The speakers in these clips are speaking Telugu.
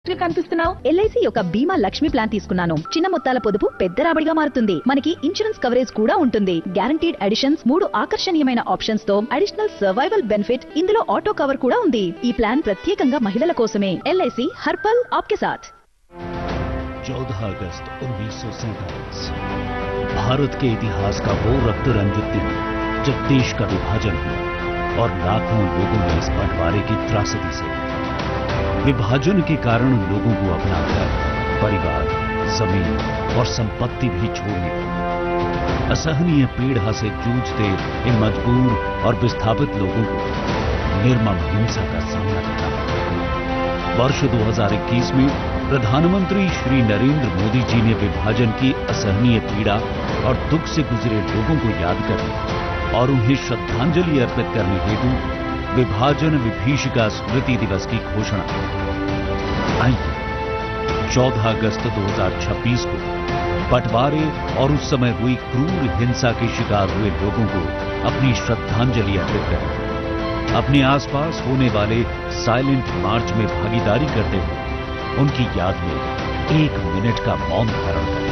కనిపిస్తున్నావు ఎల్ఐసి యొక్క బీమా లక్ష్మి ప్లాన్ తీసుకున్నాను చిన్న మొత్తాల పొదుపు పెద్ద రాబడిగా మారుతుంది మనకి ఇన్సూరెన్స్ కవరేజ్ కూడా ఉంటుంది గ్యారంటీడ్ అడిషన్స్ మూడు ఆకర్షణీయమైన ఆప్షన్స్ తో అడిషనల్ సర్వైవల్ బెనిఫిట్ ఇందులో ఆటో కవర్ కూడా ఉంది ఈ ప్లాన్ ప్రత్యేకంగా మహిళల కోసమే ఎల్ఐసి హర్పల్ ఆప్కే సాథ్ 14 अगस्त उन्नीस भारत के इतिहास का वो रक्त रंजित दिन जब देश का विभाजन हुआ और लाखों लोगों ने इस बंटवारे की त्रासदी से विभाजन के कारण लोगों को अपना घर परिवार जमीन और संपत्ति भी छोड़नी पड़ी असहनीय पीड़ा से जूझते इन मजबूर और विस्थापित लोगों को निर्मम हिंसा का सामना करना पड़ा वर्ष 2021 में प्रधानमंत्री श्री नरेंद्र मोदी जी ने विभाजन की असहनीय पीड़ा और दुख से गुजरे लोगों को याद करने और उन्हें श्रद्धांजलि अर्पित करने हेतु विभाजन विभीषिका स्मृति दिवस की घोषणा की आइए 14 अगस्त 2026 को बंटवारे और उस समय हुई क्रूर हिंसा के शिकार हुए लोगों को अपनी श्रद्धांजलि अर्पित करें अपने आसपास होने वाले साइलेंट मार्च में भागीदारी करते हुए उनकी याद में एक मिनट का मौन धारण करें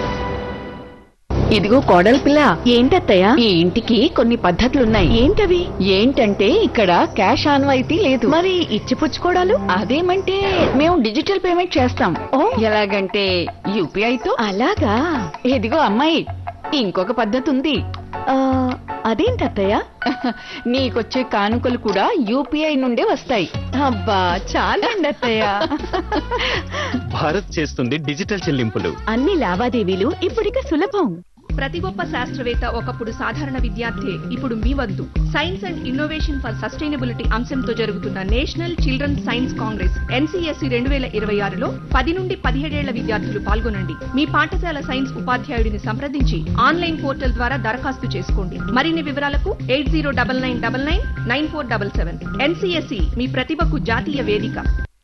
ఇదిగో కోడలి పిల్ల ఏంటత్తయ్య ఈ ఇంటికి కొన్ని పద్ధతులున్నాయి ఏంటవి ఏంటంటే ఇక్కడ క్యాష్ ఆన్వాయితీ లేదు మరి ఇచ్చిపుచ్చుకోవడాలు అదేమంటే మేము డిజిటల్ పేమెంట్ చేస్తాం ఓ ఎలాగంటే యూపీఐ తో అలాగా ఇదిగో అమ్మాయి ఇంకొక పద్ధతి ఉంది అదేంటత్తయ్య నీకొచ్చే కానుకలు కూడా యూపీఐ నుండే వస్తాయి అబ్బా చాలండి అత్తయ్య భారత్ చేస్తుంది డిజిటల్ చెల్లింపులు అన్ని లావాదేవీలు ఇప్పుడిక సులభం ప్రతి గొప్ప శాస్త్రవేత్త ఒకప్పుడు సాధారణ విద్యార్థి ఇప్పుడు మీ వద్దు science and innovation for sustainability అంశంతో జరుగుతున్న national children science congress NCSC రెండు వేల ఇరవై ఆరులో పది నుండి పదిహేడేళ్ల విద్యార్థులు పాల్గొనండి మీ పాఠశాల సైన్స్ ఉపాధ్యాయుడిని సంప్రదించి ఆన్లైన్ పోర్టల్ ద్వారా దరఖాస్తు చేసుకోండి మరిన్ని వివరాలకు eight zero double nine double nine nine four double seven NCSC మీ ప్రతిభకు జాతీయ వేదిక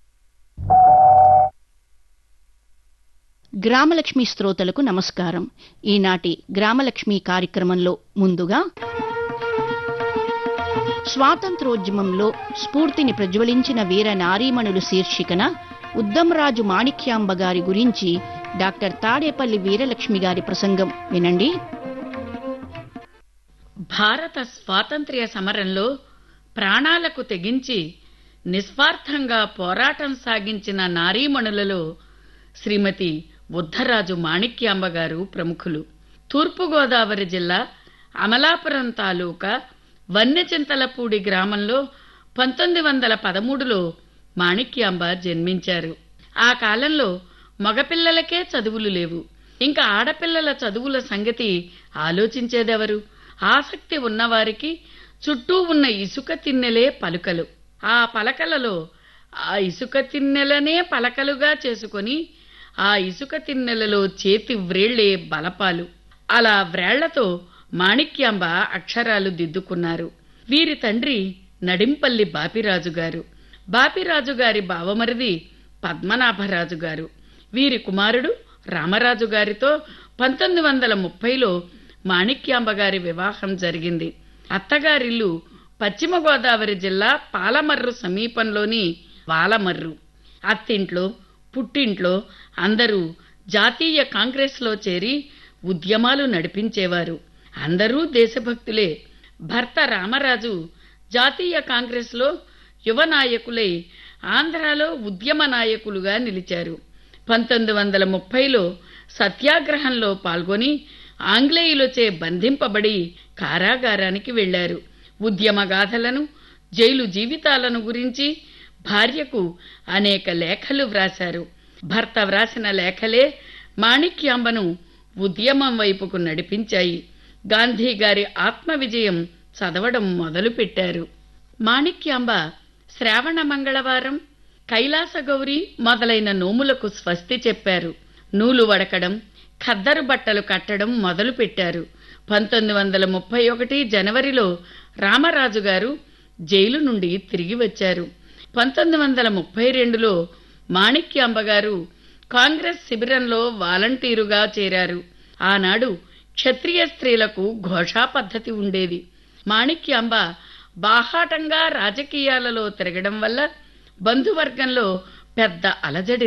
గ్రామలక్ష్మి శ్రోతలకు నమస్కారం ఈనాటి గ్రామలక్ష్మి కార్యక్రమంలో ముందుగా స్వాతంత్రోద్యమంలో స్ఫూర్తిని ప్రజ్వలించిన వీర నారీమణులు శీర్షికన ఉద్దమరాజు మాణిక్యాంబ గారి గురించి డాక్టర్ తాడేపల్లి వీరలక్ష్మి గారి ప్రసంగం వినండి భారత స్వాతంత్ర్య సమరంలో ప్రాణాలకు తెగించి నిస్వార్థంగా పోరాటం సాగించిన నారీమణులలో శ్రీమతి ఉద్ధరాజు మాణిక్యాంబ గారు ప్రముఖులు తూర్పుగోదావరి జిల్లా అమలాపురం తాలూకా వన్యచింతలపూడి గ్రామంలో పంతొమ్మిది వందల పదమూడులో మాణిక్యాంబ జన్మించారు ఆ కాలంలో మగపిల్లలకే చదువులు లేవు ఇంకా ఆడపిల్లల చదువుల సంగతి ఆలోచించేదెవరు ఆసక్తి ఉన్నవారికి చుట్టూ ఉన్న ఇసుక తిన్నెలే పలుకలు ఆ పలకలలో ఆ ఇసుక తిన్నెలనే పలకలుగా చేసుకొని ఆ ఇసుక తిన్నెలలో చేతి వ్రేళ్లే బలపాలు అలా వ్రేళ్లతో మాణిక్యాంబ అక్షరాలు దిద్దుకున్నారు వీరి తండ్రి నడింపల్లి బాపిరాజు గారు బాపిరాజు గారి బావమరిది పద్మనాభరాజు గారు వీరి కుమారుడు రామరాజు గారితో పంతొమ్మిది వందల ముప్పైలో మాణిక్యాంబ గారి వివాహం జరిగింది అత్తగారిల్లు పశ్చిమ గోదావరి జిల్లా పాలమర్రు సమీపంలోని వాలమర్రు అత్తింట్లో పుట్టింట్లో అందరూ జాతీయ కాంగ్రెస్లో చేరి ఉద్యమాలు నడిపించేవారు అందరూ దేశభక్తులే భర్త రామరాజు జాతీయ కాంగ్రెస్లో యువ నాయకులై ఆంధ్రాలో ఉద్యమ నాయకులుగా నిలిచారు పంతొమ్మిది వందల ముప్పైలో సత్యాగ్రహంలో పాల్గొని ఆంగ్లేయులచే బంధింపబడి కారాగారానికి వెళ్లారు ఉద్యమ గాథలను జైలు జీవితాలను గురించి భార్యకు అనేక లేఖలు వ్రాశారు భర్త వ్రాసిన లేఖలే మాణిక్యాంబను ఉద్యమం వైపుకు నడిపించాయి గాంధీ గారి ఆత్మ విజయం చదవడం మొదలుపెట్టారు మాణిక్యాంబ శ్రావణ మంగళవారం కైలాసగౌరి మొదలైన నోములకు స్వస్తి చెప్పారు నూలు వడకడం ఖద్దరు బట్టలు కట్టడం మొదలుపెట్టారు పంతొమ్మిది వందల ముప్పై ఒకటి జనవరిలో రామరాజు గారు జైలు నుండి తిరిగి వచ్చారు పంతొమ్మిది వందల ముప్పై రెండులో మాణిక్యాంబ గారు కాంగ్రెస్ శిబిరంలో వాలంటీరుగా చేరారు ఆనాడు క్షత్రియ స్త్రీలకు ఘోషా పద్ధతి ఉండేది మాణిక్యాంబ బాహాటంగా రాజకీయాలలో తిరగడం వల్ల బంధువర్గంలో పెద్ద అలజడి